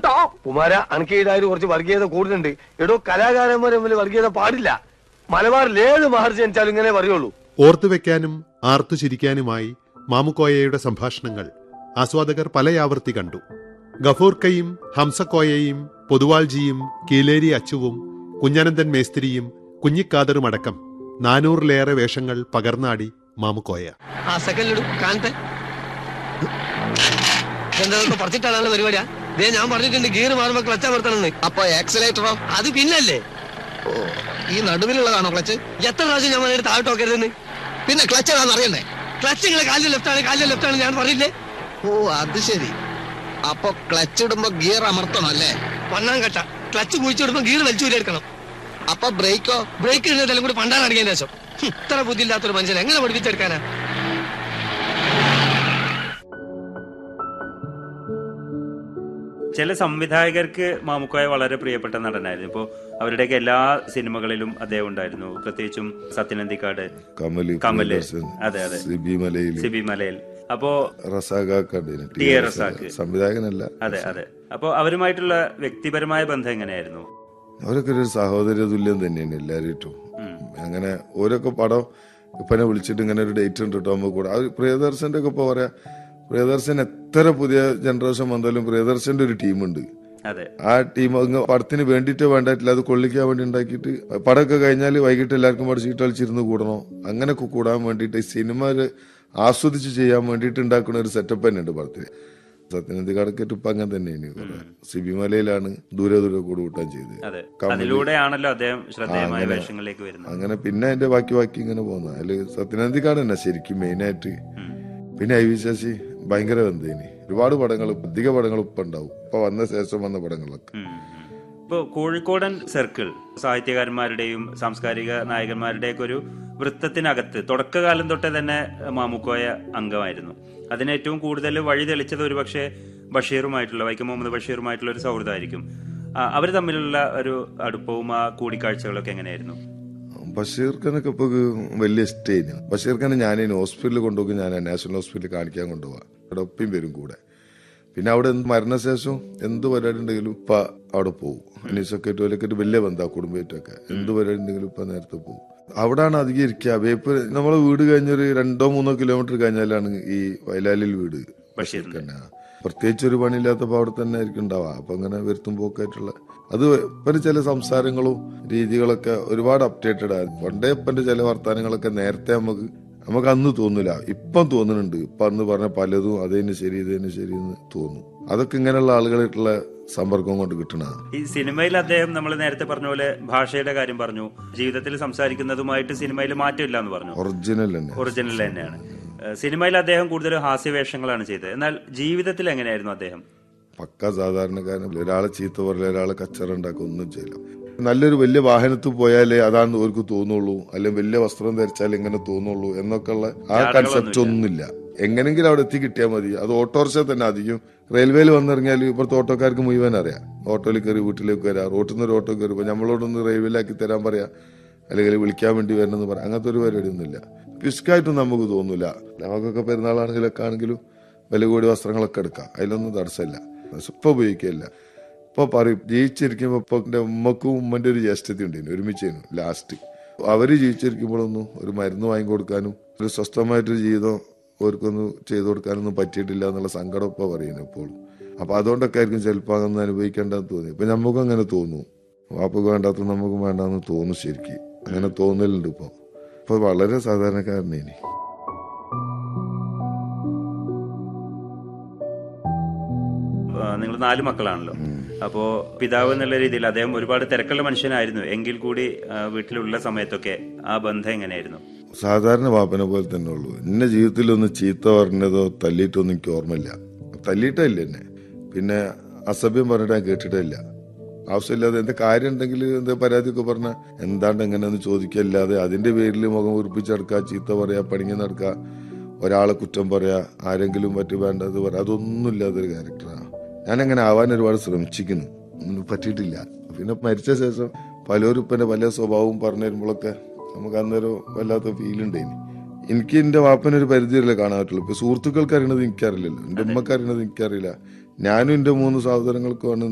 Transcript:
കേട്ടോ കുമാര അനക്ക് ഈടായാലും കുറച്ച് വർഗീയത കൂടുതലുണ്ട് എടോ കലാകാരന്മാർ തമ്മിൽ വർഗീയത പാടില്ല മലബാറിൽ ഏത് മഹർജി ജനിച്ചാലും ഇങ്ങനെ പറയുള്ളൂ ഓർത്തുവെക്കാനും ആർത്തു ചിരിക്കാനുമായി മാമുക്കോയയുടെ സംഭാഷണങ്ങൾ ആസ്വാദകർ പലയാവർത്തി കണ്ടു ഗഫൂർക്കയും ഹംസക്കോയയും പൊതുവാൾജിയും കീലേരി അച്ചുവും കുഞ്ഞനന്ദൻ മേസ്തിരിയും കുഞ്ഞിക്കാതറുമടക്കം നാനൂറിലേറെ വേഷങ്ങൾ പകർന്നാടി മാമുക്കോയ ആ സെക്കൻഡിലിടും കാണട്ടെ എന്താ പറിച്ചിട്ടാണല്ലോ പരിപാടിയാ ദേ ഞാൻ പറഞ്ഞിട്ടുണ്ട് ഗിയർ മാറുമ്പോ ക്ലച്ച് അമർത്തണമെന്ന് അപ്പൊ ആക്സിലേറ്ററോ അത് പിന്നല്ലേ ഓ ഈ നടുവിലുള്ളതാണോ ക്ലച്ച് എത്ര പ്രാവശ്യം ഞാൻ പറഞ്ഞിട്ട് താഴോട്ട് നോക്കരുതെന്ന് പിന്നെ ക്ലച്ച് ഏതാണെന്ന് അറിയണ്ടേ ക്ലച്ച് നിങ്ങളെ കാലിന്റെ ലെഫ്റ്റ് ആണ് കാലിന്റെ ലെഫ്റ്റ് ആണ് ഞാൻ പറഞ്ഞില്ലേ ഓ അത് ശരി അപ്പൊ ക്ലച്ച് ഇടുമ്പോ ഗിയർ അമർത്തണം അല്ലേ പണ്ണാൻ കട്ട ക്ലച്ച് കുഴിച്ചിടുമ്പോ ഗിയർ വലിച്ചു എടുക്കണം അപ്പൊ ബ്രേക്കോ ബ്രേക്ക് ഇടുന്നതെല്ലാം കൂടി പണ്ടാൻ അടങ്ങിയതിന് ശേഷം ഹും, ഇത്ര ബുദ്ധിയില്ലാത്തൊരു മനുഷ്യൻ എങ്ങനെ പഠിപ്പിച്ചെടുക്കാനാ ചില സംവിധായകർക്ക് മാമുക്കോയ വളരെ പ്രിയപ്പെട്ട നടനായിരുന്നു ഇപ്പോൾ അവരുടെയൊക്കെ എല്ലാ സിനിമകളിലും അദ്ദേഹം ഉണ്ടായിരുന്നു പ്രത്യേകിച്ചും സത്യനന്ദിക്കാട് കമല് കമല് പ്രിയദർശൻ, അതെ അതെ സിബി മലയിൽ സിബി മലയിൽ അപ്പോ റസാഖാക്കണ്ടിന് ടി എ റസാഖ്. സംവിധായകനല്ല അതെ അതെ അപ്പോ അവരുമായിട്ടുള്ള വ്യക്തിപരമായ ബന്ധം എങ്ങനെയായിരുന്നു അവരൊക്കെ ഒരു സഹോദര തുല്യം തന്നെയാണ് എല്ലാവരും അങ്ങനെ ഓരോക്കെ പടം ഇപ്പനെ വിളിച്ചിട്ട് ഇങ്ങനെ ഒരു ഡേറ്റ് ഉണ്ട് കേട്ടോ നമുക്ക് കൂടെ അത് പ്രിയദർശന്റെ ഒക്കെ ഇപ്പൊ പറയാ പ്രിയദർശൻ എത്ര പുതിയ ജനറേഷൻ വന്നാലും പ്രിയദർശന്റെ ഒരു ടീമുണ്ട് അതെ ആ ടീം അങ്ങ് പടത്തിന് വേണ്ടിയിട്ട് വേണ്ടായിട്ടില്ല അത് കൊള്ളിക്കാൻ വേണ്ടി ഉണ്ടാക്കിയിട്ട് പടമൊക്കെ കഴിഞ്ഞാൽ വൈകിട്ട് എല്ലാവർക്കും പടം ചീട്ട് കളിച്ചിരുന്ന് കൂടണോ അങ്ങനെയൊക്കെ കൂടാൻ വേണ്ടിയിട്ട് സിനിമ ആസ്വദിച്ച് ചെയ്യാൻ വേണ്ടിയിട്ട് ഉണ്ടാക്കുന്ന ഒരു സെറ്റപ്പ് തന്നെ ഉണ്ട് പടത്തിന് സത്യനന്ദി കടക്കറ്റ് ഇപ്പൊ അങ്ങനെ തന്നെയാണ് കുറെ. സിബി മലയിലാണ് ദൂരെ ദൂരെ കൂടെ കൂട്ടാൻ ചെയ്തത് അതെ കമല്. അതിലൂടെയാണല്ലോ അദ്ദേഹം ശ്രദ്ധേയമായ അങ്ങനെ. വേഷങ്ങളിലേക്ക് വരുന്നത് അങ്ങനെ പിന്നെ അതിന്റെ ബാക്കി ബാക്കി ഇങ്ങനെ പോകുന്ന അതില് സത്യനന്ദിക്കാട് തന്നെ ശരിക്കും മെയിനായിട്ട് പിന്നെ ഐ വി ശശി ഭയങ്കര ബന്ധേനി ഒരുപാട് പടങ്ങൾ അധിക പടങ്ങൾ ഇപ്പൊ ഉണ്ടാവും ഇപ്പൊ വന്ന ശേഷം വന്ന പടങ്ങളൊക്കെ ഇപ്പോൾ കോഴിക്കോടൻ സർക്കിൾ സാഹിത്യകാരന്മാരുടെയും സാംസ്കാരിക നായകന്മാരുടെയൊക്കെ ഒരു വൃത്തത്തിനകത്ത് തുടക്കകാലം തൊട്ടേ തന്നെ മാമുക്കോയ അംഗമായിരുന്നു അതിന് ഏറ്റവും കൂടുതൽ വഴി തെളിച്ചത് ഒരുപക്ഷെ ബഷീറുമായിട്ടുള്ള വൈക്കം മുഹമ്മദ് ബഷീറുമായിട്ടുള്ള ഒരു സൗഹൃദമായിരിക്കും അവർ തമ്മിലുള്ള ഒരു അടുപ്പവും ആ കൂടിക്കാഴ്ചകളൊക്കെ എങ്ങനെയായിരുന്നു ബഷീർ ഖാനൊക്കെ ഇപ്പൊ വലിയ ഇഷ്ടേനു ബഷീർ ഖാനെ ഞാൻ ഹോസ്പിറ്റലിൽ കൊണ്ടുപോയി ഞാൻ നാഷണൽ ഹോസ്പിറ്റലിൽ കാണിക്കാൻ കൊണ്ടുപോവാ അവിടെ ഒപ്പം വരും കൂടെ പിന്നെ അവിടെ എന്ത് മരണശേഷം എന്ത് പരിപാടി ഉണ്ടെങ്കിലും ഇപ്പൊ അവിടെ പോകും അനീസൊക്കെ ടോലൊക്കെ വലിയ ബന്ധാ കുടുംബമായിട്ടൊക്കെ എന്ത് പരിപാടി ഉണ്ടെങ്കിലും ഇപ്പൊ നേരത്തെ പോകും അവിടാണ് അധികം ഇരിക്കുക വേപ്പ് നമ്മളെ വീട് കഴിഞ്ഞൊരു രണ്ടോ മൂന്നോ കിലോമീറ്റർ കഴിഞ്ഞാലാണ് ഈ വയലാലിൽ വീട് ബഷീറിന്റെ. തന്നെ പ്രത്യേകിച്ച് ഒരു പണിയില്ലാത്തപ്പോ അവിടെ തന്നെ ആയിരിക്കും ഉണ്ടാവുക അപ്പൊ അങ്ങനെ വരുത്തും പോക്കായിട്ടുള്ള അത് ഇപ്പന്റെ ചില സംസാരങ്ങളും രീതികളൊക്കെ ഒരുപാട് അപ്ഡേറ്റഡ് ആയിരുന്നു പണ്ടേ ഇപ്പന്റെ ചില വർത്താനങ്ങളൊക്കെ നേരത്തെ നമുക്ക് നമുക്ക് അന്ന് തോന്നില്ല ഇപ്പം തോന്നുന്നുണ്ട് ഇപ്പൊ അന്ന് പറഞ്ഞ പലതും അതേന് ശരി ഇതേന് ശരി എന്ന് തോന്നും അതൊക്കെ ഇങ്ങനെയുള്ള ആളുകളായിട്ടുള്ള സമ്പർക്കം കൊണ്ട് കിട്ടണതാണ് ഈ സിനിമയിൽ അദ്ദേഹം നമ്മൾ നേരത്തെ പറഞ്ഞ പോലെ ഭാഷയുടെ കാര്യം പറഞ്ഞു ജീവിതത്തിൽ സംസാരിക്കുന്നതുമായിട്ട് സിനിമയിൽ മാറ്റമില്ല എന്ന് പറഞ്ഞു ഒറിജിനൽ തന്നെ ഒറിജിനൽ തന്നെയാണ് ഏഹ് സിനിമയിൽ അദ്ദേഹം കൂടുതലും ഹാസ്യവേഷങ്ങളാണ് ചെയ്തത് എന്നാൽ ജീവിതത്തിൽ എങ്ങനെയായിരുന്നു അദ്ദേഹം പക്ക സാധാരണക്കാരൻ ഒരാളെ ചീത്ത പറയില്ല ഒരാളെ കച്ചറ ഉണ്ടാക്കുക ഒന്നും ചെയ്യില്ല നല്ലൊരു വലിയ വാഹനത്തിൽ പോയാലേ അതാന്ന് അവർക്ക് തോന്നുള്ളൂ അല്ലെങ്കിൽ വലിയ വസ്ത്രം ധരിച്ചാലേ ഇങ്ങനെ തോന്നുള്ളൂ എന്നൊക്കെയുള്ള ആ കൺസെപ്റ്റ് ഒന്നുമില്ല എങ്ങനെങ്കിലും അവിടെ എത്തി കിട്ടിയാൽ മതി അത് ഓട്ടോറിക്ഷ തന്നെ അധികം റെയിൽവേയിൽ വന്നിറങ്ങിയാൽ ഇപ്പോഴത്തെ ഓട്ടോക്കാർക്ക് മുഴുവൻ അറിയാം ഓട്ടോയിൽ കയറി വീട്ടിലേക്ക് വരാം റോട്ടിൽ നിന്ന് ഒരു ഓട്ടോ കയറി നമ്മളോടൊന്ന് റെയിൽവേയിലാക്കി തരാൻ പറയാം അല്ലെങ്കിൽ വിളിക്കാൻ വേണ്ടി വരണമെന്ന് പറയാം അങ്ങനത്തെ ഒരു പരിപാടി ഒന്നുമില്ല പിസ്കായിട്ടും നമുക്ക് തോന്നില്ല നമുക്കൊക്കെ പെരുന്നാളാണെങ്കിലൊക്കെ ആണെങ്കിലും വില കൂടിയ വസ്ത്രങ്ങളൊക്കെ എടുക്കാം അതിലൊന്നും തടസ്സമില്ല ഇപ്പൊ ഉപയോഗിക്കില്ല ഇപ്പൊ പറയും ജീവിച്ചിരിക്കുമ്പോ ഇപ്പൊ എന്റെ ഉമ്മക്കും ഉമ്മന്റെ ഒരു ജ്യേഷ്ഠത ഉണ്ടായിരുന്നു ഒരുമിച്ചായിരുന്നു ലാസ്റ്റ് അവര് ജീവിച്ചിരിക്കുമ്പോഴൊന്നും ഒരു മരുന്ന് വാങ്ങിക്കൊടുക്കാനും ഒരു സ്വസ്ഥമായിട്ടൊരു ജീവിതം അവർക്കൊന്നും ചെയ്തു കൊടുക്കാനൊന്നും പറ്റിയിട്ടില്ല എന്നുള്ള സങ്കടം ഇപ്പൊ പറയുന്നു എപ്പോഴും അപ്പൊ അതുകൊണ്ടൊക്കെ ആയിരിക്കും ചിലപ്പോൾ അങ്ങനെ അനുഭവിക്കേണ്ടെന്ന് തോന്നി ഇപ്പൊ നമുക്കും അങ്ങനെ തോന്നും വാപ്പക്ക് വേണ്ടാത്ത നമുക്കും വേണ്ടെന്ന് തോന്നും ശരിക്ക് അങ്ങനെ തോന്നലുണ്ട് ഇപ്പൊ ഇപ്പൊ വളരെ സാധാരണക്കാരനേനി നിങ്ങൾ നാല് മക്കളാണല്ലോ അപ്പോ പിതാവ് എന്നുള്ള രീതിയിൽ അദ്ദേഹം ഒരുപാട് തിരക്കുള്ള മനുഷ്യനായിരുന്നു എങ്കിൽ കൂടി ആ, വീട്ടിലുള്ള സമയത്തൊക്കെ ആ ബന്ധം എങ്ങനെയായിരുന്നു സാധാരണ വാപ്പനെ പോലെ തന്നെ ഉള്ളൂ എന്നെ ജീവിതത്തിലൊന്ന് ചീത്ത പറഞ്ഞതോ തല്ലിയിട്ടൊന്നും എനിക്ക് ഓർമ്മയില്ല തല്ലിയിട്ടില്ല എന്നെ പിന്നെ അസഭ്യം പറഞ്ഞിട്ട് ഞാൻ കേട്ടിട്ടില്ല ആവശ്യമില്ലാതെ എന്താ കാര്യം ഉണ്ടെങ്കിൽ എന്താ പരാതിയൊക്കെ പറഞ്ഞ എന്താണ്ട് എങ്ങനെയെന്ന് ചോദിക്കല്ലാതെ അതിന്റെ പേരിൽ മുഖം ഉറപ്പിച്ചെടുക്കുക ചീത്ത പറയാ പണിങ്ങി നടക്കുക ഒരാളെ കുറ്റം പറയാ ആരെങ്കിലും പറ്റി വേണ്ടത് പറയാ അതൊന്നും ഇല്ലാത്തൊരു ക്യാരക്ടറാണ് ഞാൻ അങ്ങനെ ആവാൻ ഒരുപാട് ശ്രമിച്ചിരിക്കുന്നു ഒന്നും പറ്റിയിട്ടില്ല പിന്നെ മരിച്ച ശേഷം പലരും ഇപ്പന്റെ പല സ്വഭാവവും പറഞ്ഞു തരുമ്പോഴൊക്കെ നമുക്ക് അന്നേരം വല്ലാത്ത ഫീൽ ഉണ്ടായിന് എനിക്ക് എന്റെ വാപ്പനൊരു പരിധിയല്ലേ കാണാൻ പറ്റുള്ളൂ ഇപ്പൊ സുഹൃത്തുക്കൾക്ക് അറിയണത് എനിക്കറിയില്ലല്ലോ എന്റെ ഉമ്മക്ക് അറിയണത് എനിക്കറിയില്ല ഞാനും എന്റെ മൂന്ന് സഹോദരങ്ങൾക്കുമാണ്